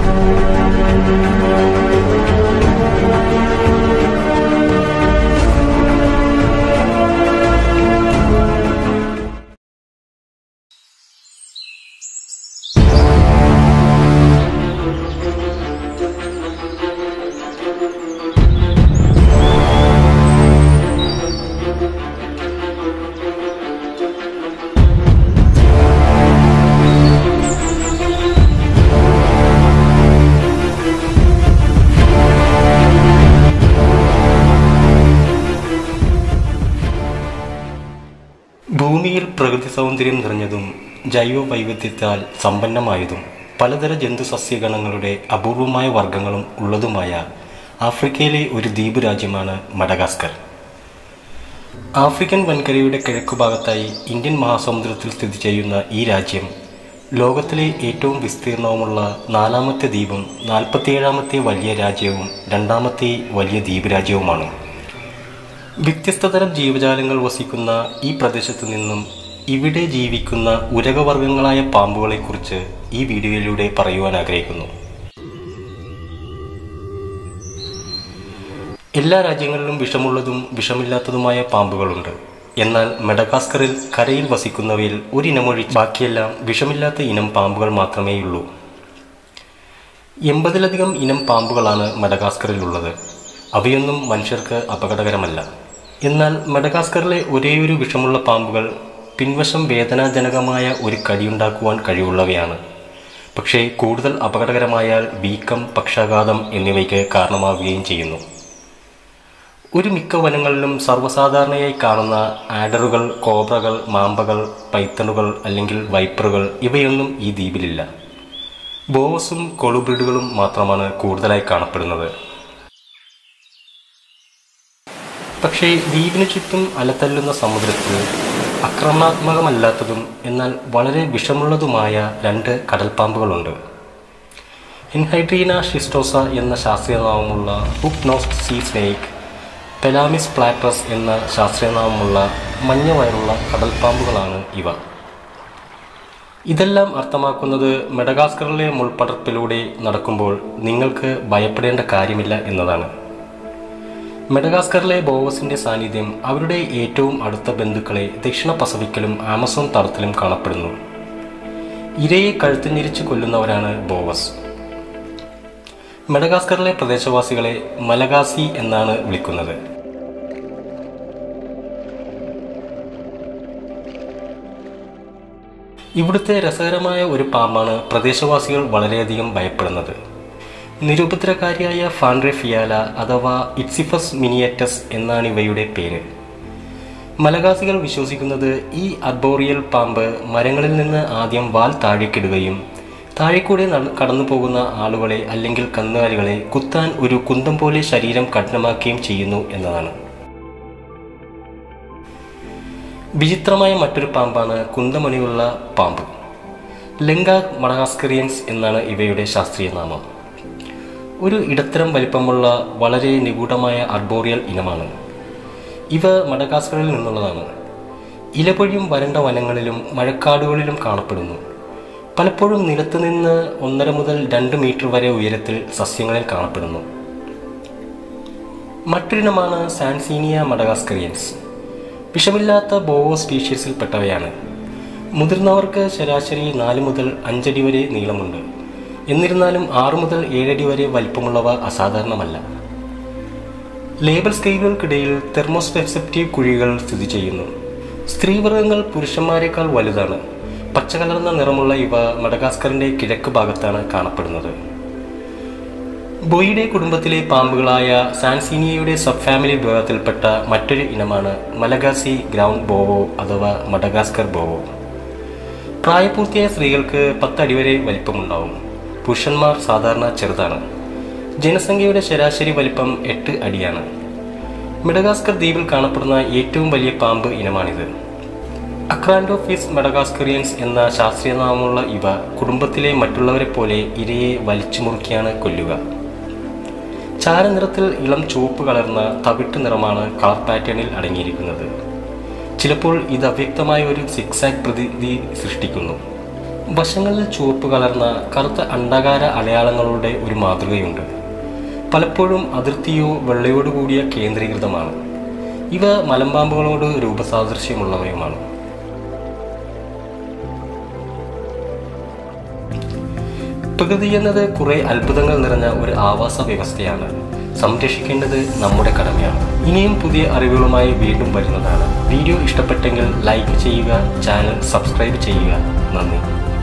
ഭൂമിയിൽ പ്രകൃതി സൗന്ദര്യം നിറഞ്ഞതും ജൈവ വൈവിധ്യത്താൽ സമ്പന്നമായതും പലതര ജന്തുസസ്യഗണങ്ങളുടെ അപൂർവമായ വർഗങ്ങളും ഉള്ളതുമായ ആഫ്രിക്കയിലെ ഒരു ദ്വീപ് രാജ്യമാണ് മഡഗാസ്കർ ആഫ്രിക്കൻ വൻകരയുടെ കിഴക്കുഭാഗത്തായി ഇന്ത്യൻ മഹാസമുദ്രത്തിൽ സ്ഥിതി ചെയ്യുന്ന ഈ രാജ്യം ലോകത്തിലെ ഏറ്റവും വിസ്തീർണവുമുള്ള നാലാമത്തെ ദ്വീപും നാൽപ്പത്തിയേഴാമത്തെ വലിയ രാജ്യവും രണ്ടാമത്തെ വലിയ ദ്വീപ് രാജ്യവുമാണ് വ്യത്യസ്തതരം ജീവജാലങ്ങൾ വസിക്കുന്ന ഈ പ്രദേശത്തു നിന്നും ഇവിടെ ജീവിക്കുന്ന ഉരകവർഗങ്ങളായ പാമ്പുകളെക്കുറിച്ച് ഈ വീഡിയോയിലൂടെ പറയുവാൻ ആഗ്രഹിക്കുന്നു എല്ലാ രാജ്യങ്ങളിലും വിഷമുള്ളതും വിഷമില്ലാത്തതുമായ പാമ്പുകളുണ്ട് എന്നാൽ മെഡഗാസ്കറിൽ കരയിൽ വസിക്കുന്നവയിൽ ഒരിനമൊഴി ബാക്കിയെല്ലാം വിഷമില്ലാത്ത ഇനം പാമ്പുകൾ മാത്രമേയുള്ളൂ എൺപതിലധികം ഇനം പാമ്പുകളാണ് മഡഗാസ്കറിലുള്ളത് അവയൊന്നും മനുഷ്യർക്ക് അപകടകരമല്ല എന്നാൽ മഡഗാസ്കറിലെ ഒരേയൊരു വിഷമുള്ള പാമ്പുകൾ പിൻവശം വേദനാജനകമായ ഒരു കടിയുണ്ടാക്കുവാൻ കഴിവുള്ളവയാണ് പക്ഷേ കൂടുതൽ അപകടകരമായാൽ വീക്കം പക്ഷാഘാതം എന്നിവയ്ക്ക് കാരണമാവുകയും ചെയ്യുന്നു ഒരു മിക്ക വനങ്ങളിലും സർവ്വസാധാരണയായി കാണുന്ന ആഡറുകൾ കോബ്രകൾ മാമ്പകൾ പൈത്തണുകൾ അല്ലെങ്കിൽ വൈപ്പറുകൾ ഇവയൊന്നും ഈ ദ്വീപിലില്ല ബോവസും കൊളുബ്രിഡുകളും മാത്രമാണ് കൂടുതലായി കാണപ്പെടുന്നത് പക്ഷേ ദ്വീപിനു ചുറ്റും അലതല്ലുന്ന സമുദ്രത്തിൽ ആക്രമണാത്മകമല്ലാത്തതും എന്നാൽ വളരെ വിഷമുള്ളതുമായ രണ്ട് കടൽപ്പാമ്പുകളുണ്ട് ഇൻഹൈഡ്രീന ഷിസ്റ്റോസ എന്ന ശാസ്ത്രീയനാമമുള്ള ഹുപ്നോസ് സീ സ്നേക്ക് പെലാമിസ് പ്ലാറ്റസ് എന്ന ശാസ്ത്രീയനാമമുള്ള മഞ്ഞ വയറുള്ള കടൽപ്പാമ്പുകളാണ് ഇവ ഇതെല്ലാം അർത്ഥമാക്കുന്നത് മെഡഗാസ്കറിലെ മുൾപടർപ്പിലൂടെ നടക്കുമ്പോൾ നിങ്ങൾക്ക് ഭയപ്പെടേണ്ട കാര്യമില്ല എന്നതാണ് മെഡഗാസ്കറിലെ ബോവസിന്റെ സാന്നിധ്യം അവരുടെ ഏറ്റവും അടുത്ത ബന്ധുക്കളെ ദക്ഷിണ പസഫിക്കിലും ആമസോൺ തടത്തിലും കാണപ്പെടുന്നു ഇരയെ കഴുത്തുഞ്ഞിരിച്ച് കൊല്ലുന്നവരാണ് ബോവസ് മെഡഗാസ്കറിലെ പ്രദേശവാസികളെ മലഗാസി എന്നാണ് വിളിക്കുന്നത് ഇവിടുത്തെ രസകരമായ ഒരു പാമ്പാണ് പ്രദേശവാസികൾ വളരെയധികം ഭയപ്പെടുന്നത് നിരുപദ്രകാരിയായ ഫാൻഡ്രെ ഫിയാല അഥവാ ഇറ്റ്സിഫസ് മിനിയറ്റസ് എന്നാണ് ഇവയുടെ പേര് മലഗാസികൾ വിശ്വസിക്കുന്നത് ഈ അർബോറിയൽ പാമ്പ് മരങ്ങളിൽ നിന്ന് ആദ്യം വാൽ താഴേക്കിടുകയും താഴെക്കൂടെ നട- കടന്നു പോകുന്ന ആളുകളെ അല്ലെങ്കിൽ കന്നുകാലികളെ കുത്താൻ ഒരു കുന്തം പോലെ ശരീരം കഠിനമാക്കുകയും ചെയ്യുന്നു എന്നതാണ് വിചിത്രമായ മറ്റൊരു പാമ്പാണ് കുന്തമണിയുള്ള പാമ്പ് ലെങ്ക മഡഗാസ്കറിയൻസ് എന്നാണ് ഇവയുടെ ശാസ്ത്രീയ നാമം ഒരു ഇടത്തരം വലിപ്പമുള്ള വളരെ നിഗൂഢമായ അർബോറിയൽ ഇനമാണ് ഇവ മഡഗാസ്കറിൽ നിന്നുള്ളതാണ് ഇലപൊഴിയും വരണ്ട വനങ്ങളിലും മഴക്കാടുകളിലും കാണപ്പെടുന്നു പലപ്പോഴും നിലത്ത് നിന്ന് ഒന്നര മുതൽ രണ്ട് മീറ്റർ വരെ ഉയരത്തിൽ സസ്യങ്ങളിൽ കാണപ്പെടുന്നു മറ്റൊരിനമാണ് സാൻസീനിയ മഡഗാസ്കറിയൻസ് വിഷമില്ലാത്ത ബോവോ സ്പീഷീസിൽപ്പെട്ടവയാണ് മുതിർന്നവർക്ക് ശരാശരി നാല് മുതൽ അഞ്ചടി വരെ നീളമുണ്ട് എന്നിരുന്നാലും ആറ് മുതൽ ഏഴടി വരെ വലിപ്പമുള്ളവ അസാധാരണമല്ല ലേബൽ സ്കെയിലുകൾക്കിടയിൽ തെർമോസ്പെസെപ്റ്റീവ് കുഴികൾ സ്ഥിതി ചെയ്യുന്നു സ്ത്രീവർഗങ്ങൾ പുരുഷന്മാരെക്കാൾ വലുതാണ് പച്ചകലർന്ന നിറമുള്ള ഇവ മഡഗാസ്കറിന്റെ കിഴക്ക് ഭാഗത്താണ് കാണപ്പെടുന്നത് ബൊയിഡെ കുടുംബത്തിലെ പാമ്പുകളായ സാൻസീനിയയുടെ സബ് ഫാമിലി വിഭാഗത്തിൽപ്പെട്ട മറ്റൊരു ഇനമാണ് മലഗാസി ഗ്രൗണ്ട് ബോവോ അഥവാ മഡഗാസ്കർ ബോവോ പ്രായപൂർത്തിയായ സ്ത്രീകൾക്ക് പത്തടി വരെ വലിപ്പമുണ്ടാവും പുരുഷന്മാർ സാധാരണ ചെറുതാണ് ജനസംഖ്യയുടെ ശരാശരി വലിപ്പം എട്ട് അടിയാണ് മെഡഗാസ്കർ ദ്വീപിൽ കാണപ്പെടുന്ന ഏറ്റവും വലിയ പാമ്പ് ഇനമാണിത് അക്രാൻഡോഫിസ് മെഡഗാസ്കറിയൻസ് എന്ന ശാസ്ത്രീയ നാമമുള്ള ഇവ കുടുംബത്തിലെ മറ്റുള്ളവരെ പോലെ ഇരയെ വലിച്ചു മുറുക്കിയാണ് കൊല്ലുക ചാരനിറത്തിൽ ഇളം ചുവപ്പ് കലർന്ന തവിട്ട് നിറമാണ് കളർ പാറ്റേണിൽ അടങ്ങിയിരിക്കുന്നത് ചിലപ്പോൾ ഇത് അവ്യക്തമായ ഒരു സിക്സാക് പ്രതീതി സൃഷ്ടിക്കുന്നു വശങ്ങളിൽ ചുവപ്പ് കലർന്ന കറുത്ത അണ്ഡകാര അടയാളങ്ങളുടെ ഒരു മാതൃകയുണ്ട് പലപ്പോഴും അതിർത്തിയോ വെള്ളയോട് കൂടിയ കേന്ദ്രീകൃതമാണ് ഇവ മലമ്പാമ്പുകളോട് രൂപസാദൃശ്യമുള്ളവയുമാണ് പ്രകൃതി എന്നത് കുറെ അത്ഭുതങ്ങൾ നിറഞ്ഞ ഒരു ആവാസ വ്യവസ്ഥയാണ് സംരക്ഷിക്കേണ്ടത് നമ്മുടെ കടമയാണ് ഇനിയും പുതിയ അറിവുകളുമായി വീണ്ടും വരുന്നതാണ് വീഡിയോ ഇഷ്ടപ്പെട്ടെങ്കിൽ ലൈക്ക് ചെയ്യുക ചാനൽ സബ്സ്ക്രൈബ് ചെയ്യുക നന്ദി